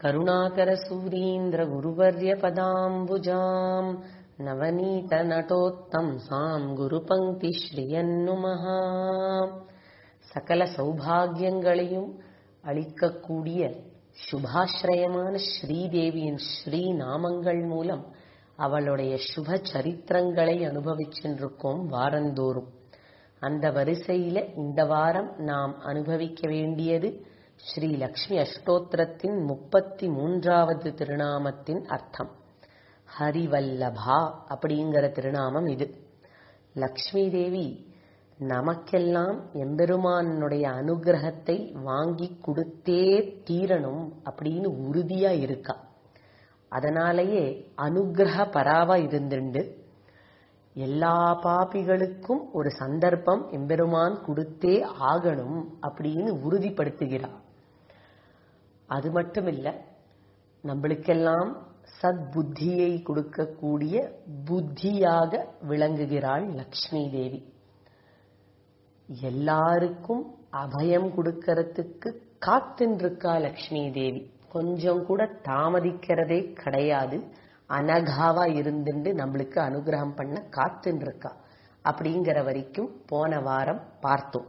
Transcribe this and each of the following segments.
करुणाकरसूरीन्द्रगुरुवर्यपदाम्बुजाम् नवनीतनटोत्तंसाम् குருபங்கிஸ்ரீயன்னுமஹ சகல சௌபாகியங்களையும் அளிக்கக்கூடிய சுபாஸ்ரயமான ஸ்ரீதேவியின் ஸ்ரீ நாமங்கள் மூலம் அவளுடைய சுப சரித்திரங்களை அனுபவிச்சென்றிருக்கோம் வாரந்தோறும் அந்த வரிசையில இந்த வாரம் நாம் அனுபவிக்க வேண்டியது ஸ்ரீ லக்ஷ்மி அஷ்டோத்திரத்தின் முப்பத்தி மூன்றாவது திருநாமத்தின் அர்த்தம் ஹரிவல்லபா அப்படிங்கிற திருநாமம் இது லக்ஷ்மி தேவி நமக்கெல்லாம் எம்பெருமானுடைய அனுகிரகத்தை வாங்கி கொடுத்தே தீரணும் அப்படின்னு உறுதியா இருக்கா அதனாலேயே அனுகிரக பராவா இருந்துண்டு எல்லா பாபிகளுக்கும் ஒரு சந்தர்ப்பம் எம்பெருமான் கொடுத்தே ஆகணும் அப்படின்னு உறுதிப்படுத்துகிறார் அது மட்டும் இல்ல நம்மளுக்கெல்லாம் சத் புத்தியை கொடுக்கக்கூடிய புத்தியாக விளங்குகிறாள் லக்ஷ்மி தேவி எல்லாருக்கும் அபயம் கொடுக்கறதுக்கு காத்துருக்கா லக்ஷ்மி தேவி கொஞ்சம் கூட தாமதிக்கிறதே கிடையாது அனகாவா இருந்துட்டு நம்மளுக்கு அனுகிரகம் பண்ண காத்துன்னு இருக்கா அப்படிங்கிற வரைக்கும் போன வாரம் பார்த்தோம்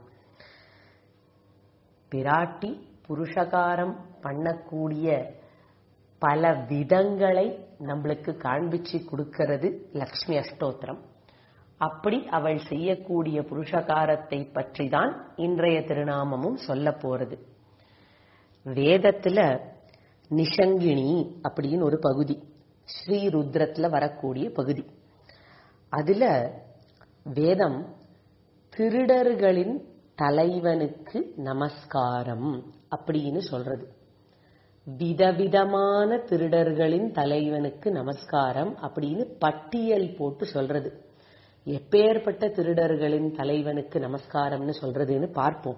பிராட்டி புருஷகாரம் பண்ணக்கூடிய பல விதங்களை நம்மளுக்கு காண்பிச்சு கொடுக்கிறது லக்ஷ்மி அஷ்டோத்திரம் அப்படி அவள் செய்யக்கூடிய புருஷகாரத்தை பற்றி தான் இன்றைய திருநாமமும் சொல்ல போறது வேதத்துல நிஷங்கிணி அப்படின்னு ஒரு பகுதி ஸ்ரீருத்ரத்துல வரக்கூடிய பகுதி அதுல வேதம் திருடர்களின் தலைவனுக்கு நமஸ்காரம் அப்படின்னு சொல்றது விதவிதமான திருடர்களின் தலைவனுக்கு நமஸ்காரம் அப்படின்னு பட்டியல் போட்டு சொல்றது எப்பேற்பட்ட திருடர்களின் தலைவனுக்கு நமஸ்காரம்னு சொல்றதுன்னு பார்ப்போம்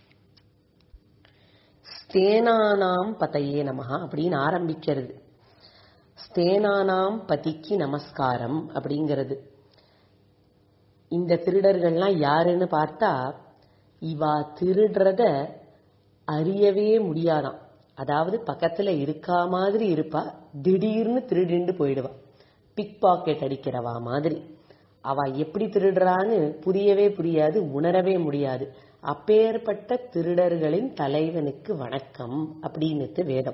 ஸ்தேனானாம் பதையே நமஹா அப்படின்னு ஆரம்பிக்கிறது ஸ்தேனானாம் பதிக்கு நமஸ்காரம் அப்படிங்கிறது இந்த திருடர்கள்லாம் யாருன்னு பார்த்தா இவா திருடுறத அறியவே முடியாதாம் அதாவது பக்கத்துல இருக்கா மாதிரி இருப்பா திடீர்னு திருடிண்டு போயிடுவா பிக் பாக்கெட் அடிக்கிறவா மாதிரி அவ எப்படி திருடுறான்னு புரியவே புரியாது உணரவே முடியாது அப்பேற்பட்ட திருடர்களின் தலைவனுக்கு வணக்கம் அப்படின்னு வேதம்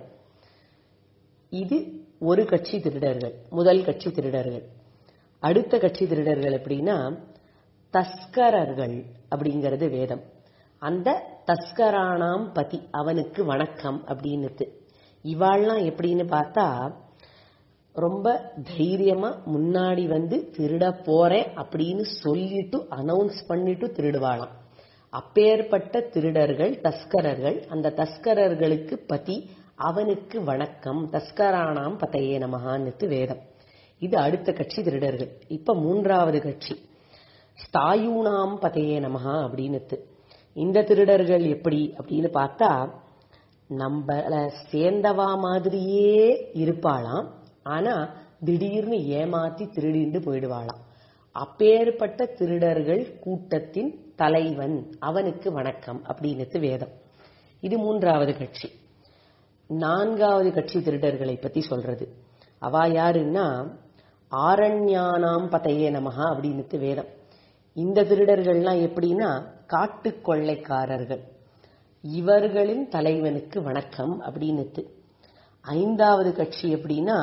இது ஒரு கட்சி திருடர்கள் முதல் கட்சி திருடர்கள் அடுத்த கட்சி திருடர்கள் எப்படின்னா தஸ்கரர்கள் அப்படிங்கிறது வேதம் அந்த தஸ்கரானாம் பதி அவனுக்கு வணக்கம் அப்படின்னுட்டு இவாள்லாம் எப்படின்னு பார்த்தா ரொம்ப தைரியமா முன்னாடி வந்து திருட போறேன் அப்படின்னு சொல்லிட்டு அனௌன்ஸ் பண்ணிட்டு திருடுவாளாம் அப்பேற்பட்ட திருடர்கள் தஸ்கரர்கள் அந்த தஸ்கரர்களுக்கு பதி அவனுக்கு வணக்கம் தஸ்கரானாம் பதையே நமகான்னுட்டு வேதம் இது அடுத்த கட்சி திருடர்கள் இப்ப மூன்றாவது கட்சி ஸ்தாயூனாம் பதையே நமகா அப்படின்னுட்டு இந்த திருடர்கள் எப்படி அப்படின்னு பார்த்தா நம்மள சேர்ந்தவா மாதிரியே இருப்பாளாம் ஆனா திடீர்னு ஏமாத்தி திருடிண்டு போயிடுவாளாம் அப்பேற்பட்ட திருடர்கள் கூட்டத்தின் தலைவன் அவனுக்கு வணக்கம் அப்படின்னு வேதம் இது மூன்றாவது கட்சி நான்காவது கட்சி திருடர்களை பத்தி சொல்றது அவா யாருன்னா ஆரண்யானாம் பதையே நமகா அப்படின்னு வேதம் இந்த திருடர்கள்லாம் எப்படின்னா காட்டு கொள்ளைக்காரர்கள் இவர்களின் தலைவனுக்கு வணக்கம் அப்படின்னுட்டு ஐந்தாவது கட்சி எப்படின்னா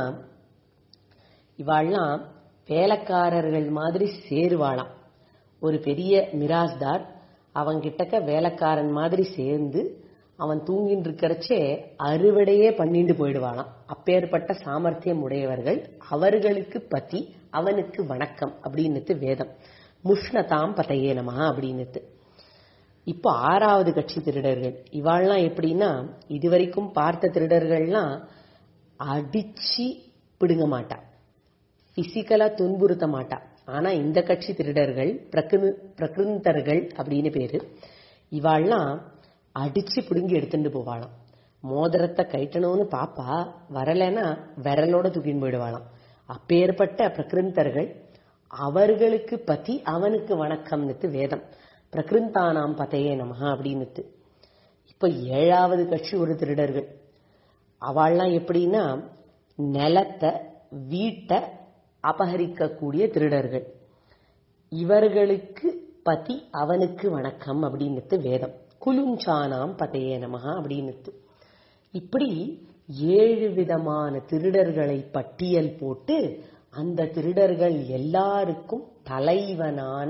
இவாள்லாம் வேலைக்காரர்கள் மாதிரி சேருவாளாம் ஒரு பெரிய மிராஸ்தார் அவங்கிட்டக்க வேலைக்காரன் மாதிரி சேர்ந்து அவன் தூங்கின்னு இருக்கிறச்சே அறுவடையே பண்ணிட்டு போயிடுவாளாம் அப்பேற்பட்ட சாமர்த்தியம் உடையவர்கள் அவர்களுக்கு பத்தி அவனுக்கு வணக்கம் அப்படின்னுட்டு வேதம் முஷ்ணதாம் பதையே நம அப்படின்னுட்டு இப்போ ஆறாவது கட்சி திருடர்கள் இவாள்லாம் எப்படின்னா இதுவரைக்கும் பார்த்த திருடர்கள்லாம் அடிச்சு பிடுங்க மாட்டா பிசிக்கலா துன்புறுத்த மாட்டா ஆனா இந்த கட்சி திருடர்கள் பிரகிருந்தர்கள் அப்படின்னு பேரு இவாள்லாம் அடிச்சு பிடுங்கி எடுத்துட்டு போவாளாம் மோதிரத்தை கைட்டணும்னு பாப்பா வரலைன்னா விரலோட தூக்கின்னு போயிடுவாளாம் அப்பேற்பட்ட பிரகிருந்தர்கள் அவர்களுக்கு பத்தி அவனுக்கு வணக்கம்னுட்டு வேதம் பிரகிருந்தானாம் பதையே நமஹா அப்படின்னுட்டு இப்ப ஏழாவது கட்சி ஒரு திருடர்கள் அவள்லாம் எப்படின்னா நிலத்தை வீட்டை அபகரிக்கக்கூடிய திருடர்கள் இவர்களுக்கு பதி அவனுக்கு வணக்கம் அப்படின்னுட்டு வேதம் குலுஞ்சானாம் பதையே நமகா அப்படின்னுட்டு இப்படி ஏழு விதமான திருடர்களை பட்டியல் போட்டு அந்த திருடர்கள் எல்லாருக்கும் தலைவனான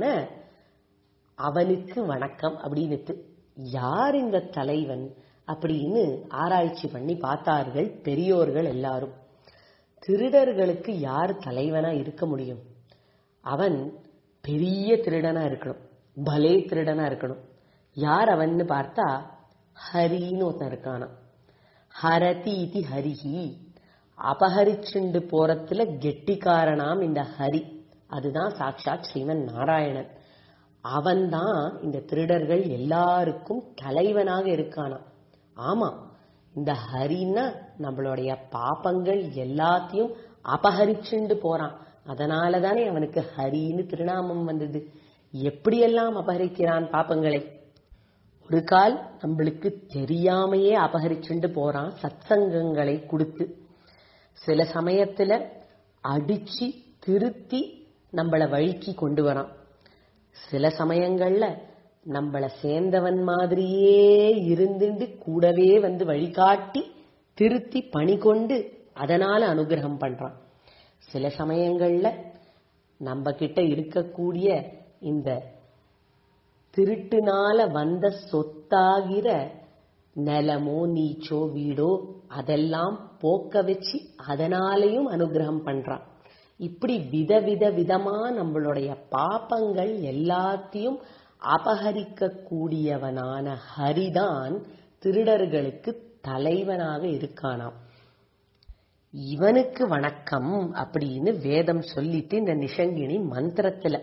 அவனுக்கு வணக்கம் அப்படின்னுட்டு யார் இந்த தலைவன் அப்படின்னு ஆராய்ச்சி பண்ணி பார்த்தார்கள் பெரியோர்கள் எல்லாரும் திருடர்களுக்கு யார் தலைவனா இருக்க முடியும் அவன் பெரிய திருடனா இருக்கணும் பலே திருடனா இருக்கணும் யார் அவன்னு பார்த்தா ஹரின்னு ஒருத்தன் இருக்கானா ஹரதி இது ஹரிஹி அபகரிச்சுண்டு போறதுல கெட்டிக்காரனாம் இந்த ஹரி அதுதான் சாட்சாத் ஸ்ரீமன் நாராயணன் அவன்தான் இந்த திருடர்கள் எல்லாருக்கும் தலைவனாக இருக்கானா ஆமா இந்த ஹரின்னா நம்மளுடைய பாப்பங்கள் எல்லாத்தையும் அபகரிச்சுண்டு போறான் அதனால தானே அவனுக்கு ஹரின்னு திருநாமம் வந்தது எப்படியெல்லாம் அபகரிக்கிறான் பாப்பங்களை ஒரு கால் நம்மளுக்கு தெரியாமையே அபகரிச்சுண்டு போறான் சத்சங்கங்களை கொடுத்து சில சமயத்துல அடிச்சு திருத்தி நம்மள வழிக்கு கொண்டு வரான் சில சமயங்கள்ல நம்மள சேர்ந்தவன் மாதிரியே இருந்துட்டு கூடவே வந்து வழிகாட்டி திருத்தி பணி கொண்டு அதனால அனுகிரகம் பண்றான் சில சமயங்கள்ல நம்ம கிட்ட இருக்கக்கூடிய இந்த திருட்டுனால வந்த சொத்தாகிற நிலமோ நீச்சோ வீடோ அதெல்லாம் போக்க வச்சு அதனாலையும் அனுகிரகம் பண்றான் இப்படி விதவித விதமா நம்மளுடைய பாப்பங்கள் எல்லாத்தையும் அபகரிக்க கூடியவனான ஹரிதான் திருடர்களுக்கு தலைவனாக இருக்கானாம் இவனுக்கு வணக்கம் அப்படின்னு வேதம் சொல்லிட்டு இந்த நிஷங்கினி மந்திரத்துல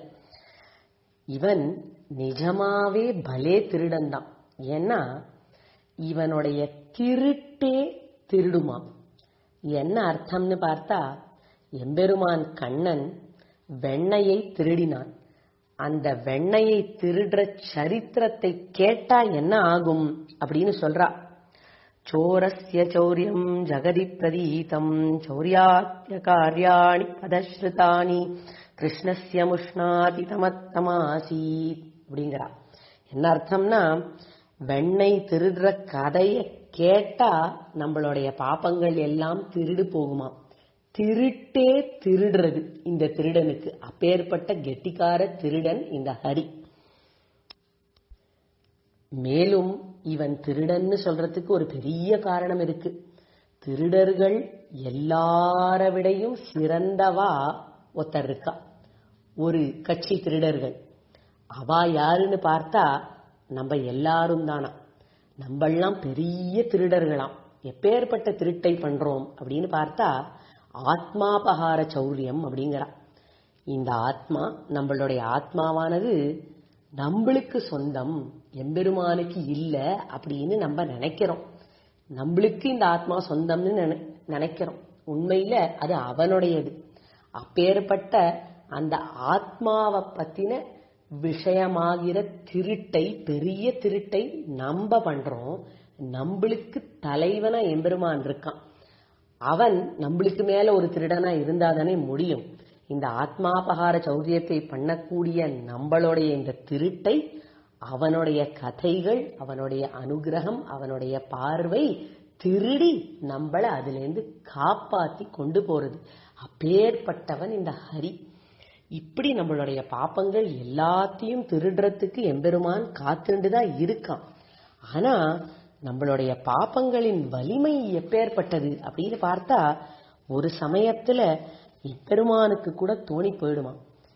இவன் நிஜமாவே பலே திருடன் தான் ஏன்னா இவனுடைய திருட்டே திருடுமாம் என்ன அர்த்தம்னு பார்த்தா எம்பெருமான் கண்ணன் வெண்ணையை திருடினான் அந்த வெண்ணையை திருடுற சரித்திரத்தை கேட்டா என்ன ஆகும் அப்படின்னு சொல்றா சோரஸ்ய சௌரியம் ஜகதி பிரதீதம் சௌரியாத்ய காரியாணி பதஸ்ருதானி கிருஷ்ணஸ்ய முஷ்ணாதி தமத்தமாசீத் அப்படிங்கிறா என்ன அர்த்தம்னா வெண்ணெய் திருடுற கதைய கேட்டா நம்மளுடைய பாப்பங்கள் எல்லாம் திருடு போகுமா திருட்டே திருடுறது இந்த திருடனுக்கு அப்பேற்பட்ட கெட்டிக்கார திருடன் இந்த ஹரி மேலும் இவன் திருடன்னு சொல்றதுக்கு ஒரு பெரிய காரணம் இருக்கு திருடர்கள் எல்லார விடையும் சிறந்தவா ஒருத்தர் இருக்கா ஒரு கட்சி திருடர்கள் அவா யாருன்னு பார்த்தா நம்ம எல்லாரும் தானா நம்மெல்லாம் பெரிய திருடர்களாம் எப்பேற்பட்ட திருட்டை பண்றோம் அப்படின்னு பார்த்தா ஆத்மாபகார சௌரியம் அப்படிங்கிறா இந்த ஆத்மா நம்மளுடைய ஆத்மாவானது நம்மளுக்கு சொந்தம் எம்பெருமானுக்கு இல்ல அப்படின்னு நம்ம நினைக்கிறோம் நம்மளுக்கு இந்த ஆத்மா சொந்தம்னு நினை- நினைக்கிறோம் உண்மையில அது அவனுடையது அப்பேற்பட்ட அந்த ஆத்மாவை பத்தின விஷயமாகிற திருட்டை பெரிய திருட்டை நம்ம பண்றோம் நம்மளுக்கு தலைவனா எம்பெருமான் இருக்கான் அவன் நம்மளுக்கு மேல ஒரு திருடனா இருந்தாதானே முடியும் இந்த ஆத்மாபகார சௌரியத்தை பண்ணக்கூடிய நம்மளுடைய இந்த திருட்டை அவனுடைய கதைகள் அவனுடைய அனுகிரகம் அவனுடைய பார்வை திருடி நம்மள அதிலிருந்து காப்பாத்தி கொண்டு போறது அப்பேற்பட்டவன் இந்த ஹரி இப்படி நம்மளுடைய பாப்பங்கள் எல்லாத்தையும் திருடுறதுக்கு எம்பெருமான் காத்துண்டு தான் இருக்கான் ஆனா நம்மளுடைய பாப்பங்களின் வலிமை எப்பேற்பட்டது அப்படின்னு பார்த்தா ஒரு சமயத்துல எம்பெருமானுக்கு கூட தோணி போயிடுமா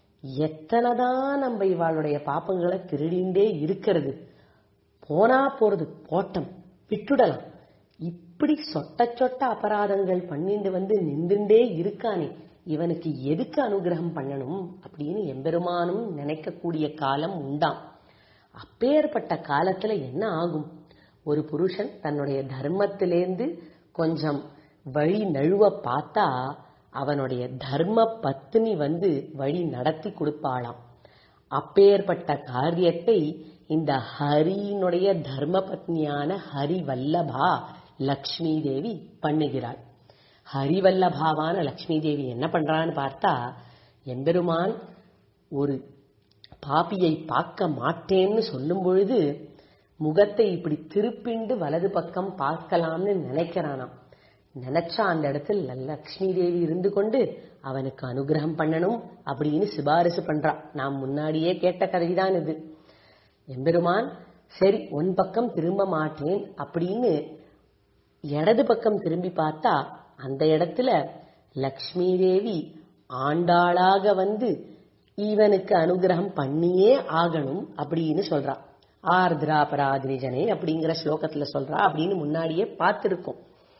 எத்தனைதான் நம்ம இவாளுடைய பாப்பங்களை திருடிண்டே இருக்கிறது போனா போறது போட்டம் விட்டுடலாம் இப்படி சொட்ட சொட்ட அபராதங்கள் பண்ணிட்டு வந்து நின்றுண்டே இருக்கானே இவனுக்கு எதுக்கு அனுகிரகம் பண்ணணும் அப்படின்னு எம்பெருமானும் நினைக்கக்கூடிய காலம் உண்டாம் அப்பேற்பட்ட காலத்துல என்ன ஆகும் ஒரு புருஷன் தன்னுடைய தர்மத்திலேந்து கொஞ்சம் வழி நழுவ பார்த்தா அவனுடைய தர்ம பத்னி வந்து வழி நடத்தி கொடுப்பாளாம் அப்பேற்பட்ட காரியத்தை இந்த ஹரியினுடைய தர்ம பத்னியான ஹரி வல்லபா லக்ஷ்மி தேவி பண்ணுகிறாள் ஹரிவல்லபாவான லக்ஷ்மி தேவி என்ன பண்றான்னு பார்த்தா எம்பெருமான் ஒரு பாப்பியை பார்க்க மாட்டேன்னு சொல்லும் பொழுது முகத்தை இப்படி திருப்பிண்டு வலது பக்கம் பார்க்கலாம்னு நினைக்கிறானாம் நினைச்சா அந்த இடத்துல லக்ஷ்மி தேவி இருந்து கொண்டு அவனுக்கு அனுகிரகம் பண்ணணும் அப்படின்னு சிபாரிசு பண்றா நாம் முன்னாடியே கேட்ட கதைதான் இது எம்பெருமான் சரி உன் பக்கம் திரும்ப மாட்டேன் அப்படின்னு இடது பக்கம் திரும்பி பார்த்தா அந்த இடத்துல லக்ஷ்மி தேவி ஆண்டாளாக வந்து இவனுக்கு அனுகிரகம் பண்ணியே ஆகணும் அப்படின்னு சொல்றா ஆர்திரா பராதிரிஜனே அப்படிங்கிற ஸ்லோகத்துல சொல்றா அப்படின்னு முன்னாடியே பார்த்திருக்கோம்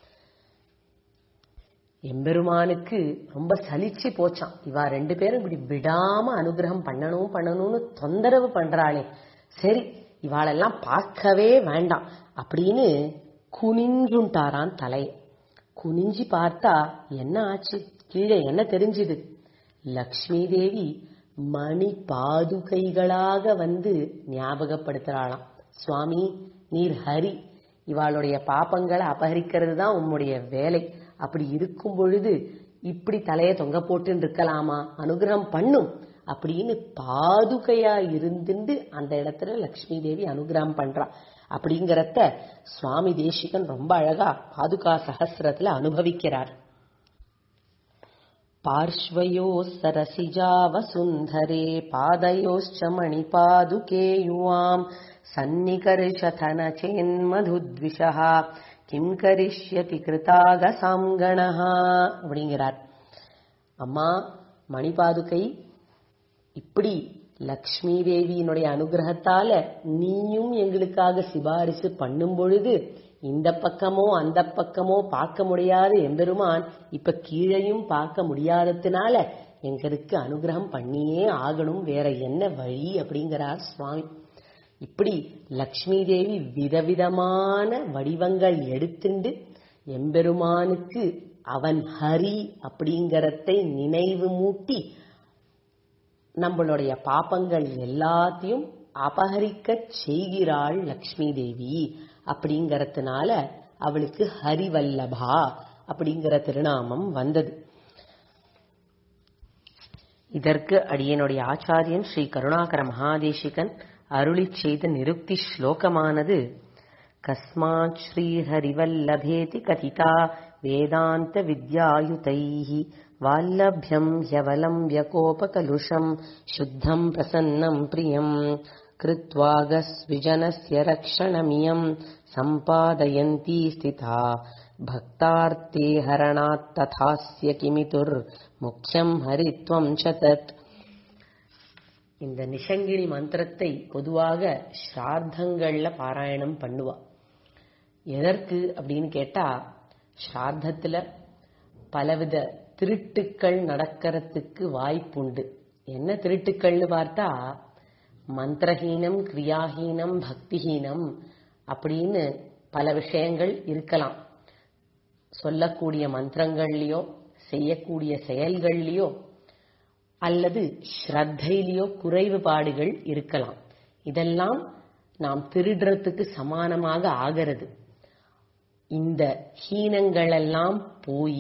எம்பெருமானுக்கு ரொம்ப சலிச்சு போச்சான் இவா ரெண்டு பேரும் இப்படி விடாம அனுகிரகம் பண்ணணும் பண்ணணும்னு தொந்தரவு பண்றாளே சரி இவாளெல்லாம் பார்க்கவே வேண்டாம் அப்படின்னு குனிஞ்சுண்டாரான் தலையை குனிஞ்சு பார்த்தா என்ன ஆச்சு கீழே என்ன தெரிஞ்சுது லக்ஷ்மி தேவி மணி பாதுகைகளாக வந்து ஞாபகப்படுத்துறாளாம் சுவாமி நீர் ஹரி இவாளுடைய பாப்பங்களை அபகரிக்கிறது தான் உம்முடைய வேலை அப்படி இருக்கும் பொழுது இப்படி தலைய தொங்க போட்டு இருக்கலாமா அனுகிரகம் பண்ணும் அப்படின்னு பாதுகையா இருந்துட்டு அந்த இடத்துல லக்ஷ்மி தேவி அனுகிரகம் பண்றா அப்படிங்கறத சுவாமி தேசிகன் ரொம்ப அழகா பாதுகா சகசிரத்துல அனுபவிக்கிறார் पार्श्वयोः सरसिजावसुन्धरे पादयोश्च मणिपादुके युवाम् सन्निकर्षथनचेन्मधुद्विषः किम् करिष्यति कृतागसाम् गणः அப்படிங்கிறார் அம்மா மணிபாதுகை இப்படி லக்ஷ்மி தேவியினுடைய அனுகிரகத்தால நீயும் எங்களுக்காக சிபாரிசு பண்ணும் பொழுது இந்த பக்கமோ அந்த பக்கமோ பார்க்க முடியாத எம்பெருமான் இப்ப கீழையும் பார்க்க முடியாததுனால எங்களுக்கு அனுகிரகம் பண்ணியே ஆகணும் வேற என்ன வழி அப்படிங்கிறார் சுவாமி இப்படி லக்ஷ்மி தேவி விதவிதமான வடிவங்கள் எடுத்துண்டு எம்பெருமானுக்கு அவன் ஹரி அப்படிங்கறதை நினைவு மூட்டி நம்மளுடைய பாப்பங்கள் எல்லாத்தையும் அபகரிக்க செய்கிறாள் லக்ஷ்மி தேவி அப்படிங்கறதுனால அவளுக்கு ஹரிவல்லபா அப்படிங்கிற திருநாமம் வந்தது இதற்கு அடியனுடைய ஆச்சாரியன் ஸ்ரீ கருணாகர மகாதேசிகன் அருளி செய்த நிருக்தி ஸ்லோகமானது கஸ்மாத் ஸ்ரீஹரிவல்லபேதி கதிதா வேதாந்த வித்யாயுதைः வால்லभ्यम् ह्यवलम् व्यकोपकलुषम् शुद्धम् प्रसन्नम् प्रियम् कृत्वागस्विजनस्य रक्षणमियम् सम्पादयन्ती स्थिता भक्तार्ते हरणात् तथास्य किमितुर्मुख्यम् हरित्वम् च तत् இந்த நிஷங்கிரி மந்திரத்தை பொதுவாக ஸ்ரார்த்தங்கள்ல பாராயணம் பண்ணுவா எதற்கு அப்படின்னு கேட்டா ஸ்ரார்த்தத்துல பலவித திருட்டுக்கள் நடக்கிறதுக்கு வாய்ப்புண்டு என்ன திருட்டுக்கள்னு பார்த்தா மந்திரஹீனம் கிரியாஹீனம் பக்திஹீனம் அப்படின்னு பல விஷயங்கள் இருக்கலாம் சொல்லக்கூடிய மந்திரங்கள்லயோ செய்யக்கூடிய செயல்கள்லயோ அல்லது ஸ்ரத்தையிலேயோ குறைவுபாடுகள் இருக்கலாம் இதெல்லாம் நாம் திருடுறதுக்கு சமானமாக ஆகிறது இந்த ஹீனங்கள் எல்லாம் போய்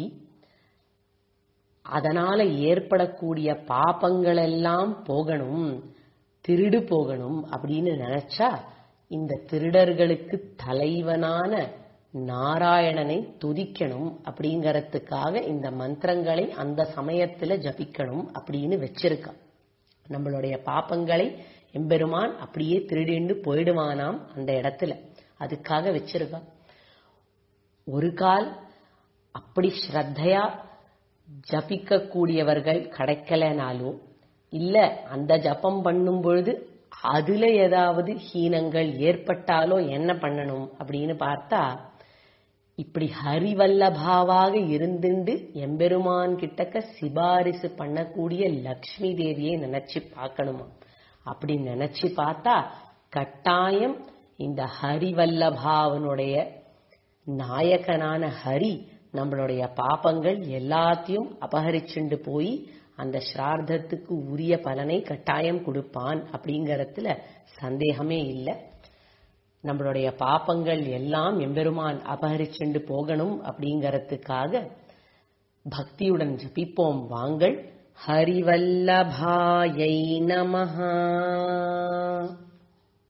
அதனால ஏற்படக்கூடிய பாபங்கள் எல்லாம் போகணும் திருடு போகணும் அப்படின்னு நினைச்சா இந்த திருடர்களுக்கு தலைவனான நாராயணனை துதிக்கணும் அப்படிங்கறதுக்காக இந்த மந்திரங்களை அந்த சமயத்துல ஜபிக்கணும் அப்படின்னு வச்சிருக்கா நம்மளுடைய பாப்பங்களை எம்பெருமான் அப்படியே திருடிண்டு போயிடுவானாம் அந்த இடத்துல அதுக்காக வச்சிருக்கா ஒரு கால் அப்படி ஸ்ரத்தையா ஜபிக்க கூடியவர்கள் கிடைக்கலனாலும் இல்ல அந்த ஜபம் பண்ணும் பொழுது அதுல ஏதாவது ஹீனங்கள் ஏற்பட்டாலோ என்ன பண்ணணும் அப்படின்னு பார்த்தா இப்படி ஹரிவல்லபாவாக இருந்துண்டு எம்பெருமான் கிட்டக்க சிபாரிசு பண்ணக்கூடிய லக்ஷ்மி தேவியை நினைச்சு பார்க்கணுமா அப்படி நினைச்சு பார்த்தா கட்டாயம் இந்த ஹரிவல்லபாவனுடைய நாயகனான ஹரி நம்மளுடைய பாப்பங்கள் எல்லாத்தையும் அபகரிச்சுண்டு போய் அந்த ஸ்ரார்த்தத்துக்கு உரிய பலனை கட்டாயம் கொடுப்பான் அப்படிங்கறதுல சந்தேகமே இல்லை நம்மளுடைய பாப்பங்கள் எல்லாம் எம்பெருமான் அபகரிச்சுண்டு போகணும் அப்படிங்கறதுக்காக பக்தியுடன் ஜபிப்போம் வாங்கள் ஹரிவல்லபாயை நமஹா